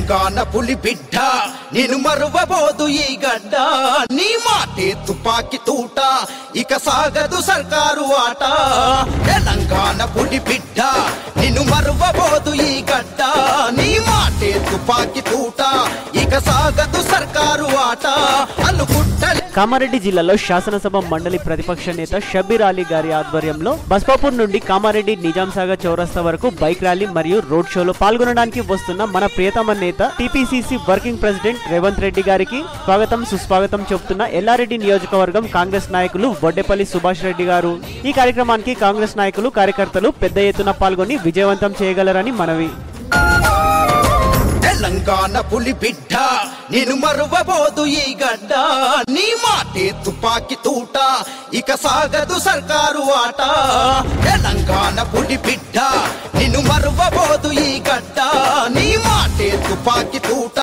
తెలంగాణ పులి బిడ్డ నేను మరువబోదు ఈ గడ్డ నీ మాటే తుపాకి తూట ఇక సాగదు సర్కారు ఆట తెలంగాణ పులి బిడ్డ నిన్ను మరువబోదు ఈ గడ్డ నీ మాటే తుపాకి తూట ఇక సాగదు సర్కారు ఆట అనుకుంటలే కామారెడ్డి జిల్లాలో శాసనసభ మండలి ప్రతిపక్ష నేత షబీర్ అలీ గారి ఆధ్వర్యంలో బస్పాపూర్ నుండి కామారెడ్డి నిజాం సాగర్ చౌరస్తా వరకు బైక్ ర్యాలీ మరియు రోడ్ షోలో పాల్గొనడానికి వస్తున్న మన ప్రియతమ నేత TPCC working president Revanth Reddy గారికి స్వాగతం సుస్వాగతం చెబుతున్న ఎల్లారెడ్డి నియోజకవర్గం కాంగ్రెస్ నాయకులు బొడ్డెపల్లి సుభాష్ రెడ్డి గారు ఈ కార్యక్రమానికి కాంగ్రెస్ నాయకులు కార్యకర్తలు పెద్ద ఎత్తున పాల్గొని విజయవంతం చేయగలరని మనవి తెలంగాణ పులి బిడ్డ నేను మరువబోదు ఈ గడ్డ నీ మాటే తుపాకి తూట ఇక సాగదు సర్కారు ఆట తెలంగాణ పులి బిడ్డ నిన్ను మరువబోదు ఈ గడ్డ నీ మాటే తుపాకి తూట